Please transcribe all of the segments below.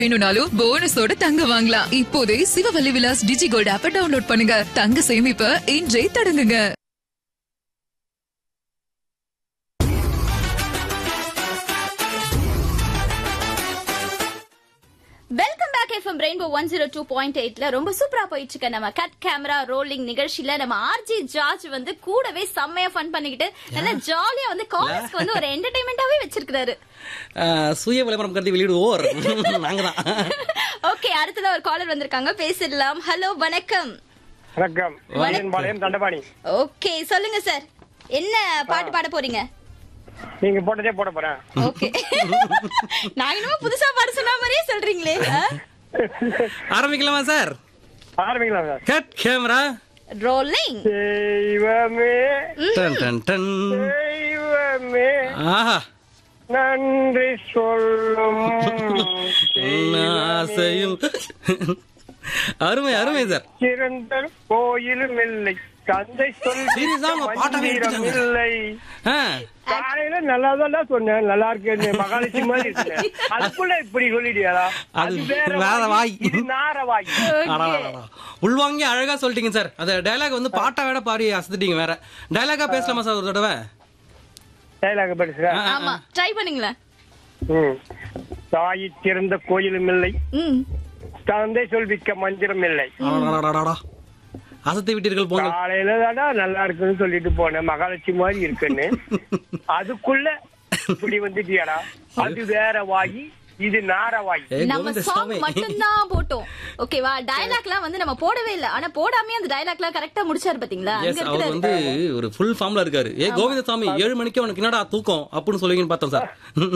வேணும்னாலும் போனஸோட தங்க வாங்கலாம் இப்போதே சிவவல்லி விலாஸ் டிஜி கோல்ட் ஆப்ப டவுன்லோட் பண்ணுங்க தங்க சேமிப்ப இன்றே தொடங்குங்க welcome back FM rainbow one zero two point எயிட்ல ரொம்ப சூப்பரா போயிட்டு இருக்க நம்ம கட் கேமரா ரோலிங் நிகழ்ச்சியில நம்ம ஆர்ஜி ஜார்ஜ் வந்து கூடவே செம்மையா ஃபன் பண்ணிக்கிட்டு நல்லா ஜாலியா வந்து காலேஜ்க்கு வந்து ஒரு என்டர்டைன்மெண்டாவே வச்சிருக்காரு ஆஹ், சுய விளம்பரம் கருதி வெளியிடுவோர் நாங்க தான் ஓகே அடுத்ததா ஒரு காலர் வந்திருக்காங்க பேசிடலாம் ஹலோ வணக்கம் வணக்கம் பாளையம் பாளையம் தண்டபாணி ஓகே சொல்லுங்க சார் என்ன பாட்டு பாட போறீங்க நீங்க போட்டதே போட போறேன் ஓகே நான் என்னமோ புதுசா பாட சொன்ன மாதிரியே சொல்றீங்களே ஆரம்பிக்கலாமா சார் ஆரம்பிக்கலாம் சார் கட் கேமரா ரோலிங் தெய்வமே டன் டன் டன் தெய்வமே ஆஹா நன்றி சொல்லும் என்ன ஆசையும் அருமை அருமை சார் சிறந்த கோயிலும் இல்லை தந்தை Serious ஆ உங்க பாட்டாவே சொல்லி எடுத்துட்டாங்க. இல்லை ஆ, காலையில நல்லா தான் சொன்னேன் நல்லா இருக்கு மகாலட்சுமி மாதிரி இருக்கு அதுக்குள்ள இப்படி சொல்லிட்டியாடா அது அது வேற வேற வாய். வாய் இது நார வாய் அடா, அடா, அடா. உள்வாங்கி அழகா சொல்லிட்டீங்க சார் அந்த டயலாக் வந்து பாட்டா வேட பாடி அசத்துட்டீங்க வேற டயலாகா பேசலாமா சார் ஒரு தடவை டைலாக் படிச்சுக்க ஆ, ஆ, ஆமா ட்ரை பண்ணுங்களேன் ம். தாயை திறந்த கோயிலும் இல்லை ம் தந்தை சொல்விக்க மந்திரம் இல்லை அடடடடடா. அசத்தி விட்டீர்கள் போங்க காலையில தாடா நல்லா இருக்குன்னு சொல்லிட்டு போனேன் மகாலட்சுமி மாதிரி இருக்குன்னு அதுக்குள்ள இப்படி வந்துட்டியாடா அது வேற வாயி இது நார வாயி ஏய், நம்ம கோவிந்த சாங் சாமி. மட்டும்தான் போட்டோம் ஓகேவா டயலாக்லாம் வந்து நம்ம போடவே இல்ல ஆனா போடாமே அந்த டயலாக்லாம் கரெக்டா முடிச்சாரு பாத்தீங்களா Yes, அங்க அவர் இருக்கிறாரு வந்து ஒரு ஃபுல் ஃபார்ம்ல இருக்காரு ஏ கோவிந்தசாமி ஏழு மணிக்கு அவனுக்கு என்னடா தூக்கம் அப்படின்னு சொல்லுவீங்கன்னு பார்த்தோம் சார்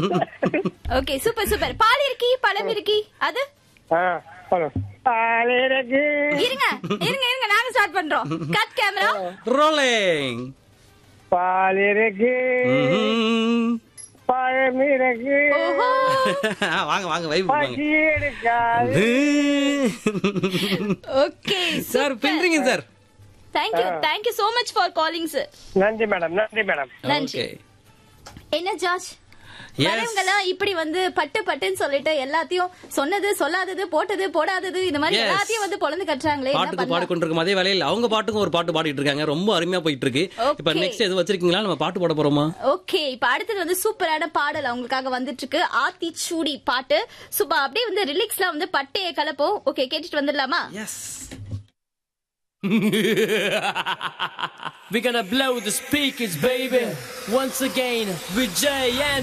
ஓகே சூப்பர் சூப்பர் பால் இருக்கி பழம் இருக்கி அது ஆ, போலாம். காலையிலக்கு இருங்க இருங்க இருங்க நாங்க ஸ்டார்ட் பண்றோம் கட் கேமரா ரோலிங் பால் இருக்கு பழம் இருக்கு ஓஹோ வாங்க வாங்க வைப் வாங்க பசி எடுக்காது ஓகே சார் பின்றீங்க sir thank you thank you so much for calling sir நன்றி மேடம் நன்றி மேடம் நன்றி ஓகே என்ன ஜார்ஜ் Yes. வரவங்க எல்லாம் இப்படி வந்து பட்டு பட்டுன்னு சொல்லிட்டு எல்லாத்தையும் சொன்னது சொல்லாதது போட்டது போடாதது இந்த மாதிரி Yes. எல்லாத்தையும் வந்து பொழந்து கட்டுறாங்களே என்ன பாட்டுக்கு பண்ணலாம் பாடிக்கொண்டிருக்கும் அதே வேலையில் அவங்க பாட்டுக்கும் ஒரு பாட்டு பாடிட்டு இருக்காங்க ரொம்ப அருமையா போயிட்டு இருக்கு Okay. இப்ப நெக்ஸ்ட் எது வச்சிருக்கீங்களா நம்ம பாட்டு போட போறோமா ஓகே இப்ப அடுத்தது வந்து சூப்பரான பாடல் அவங்களுக்காக வந்துட்டு இருக்கு ஆத்தி சூடி பாட்டு சூப்பர் அப்படியே வந்து ரிலிக்ஸ்லாம் வந்து பட்டைய கலப்போம் ஓகே கேட்டுட்டு வந்துடலாமா yes We're gonna blow the speakers, baby. Once again, with Jay and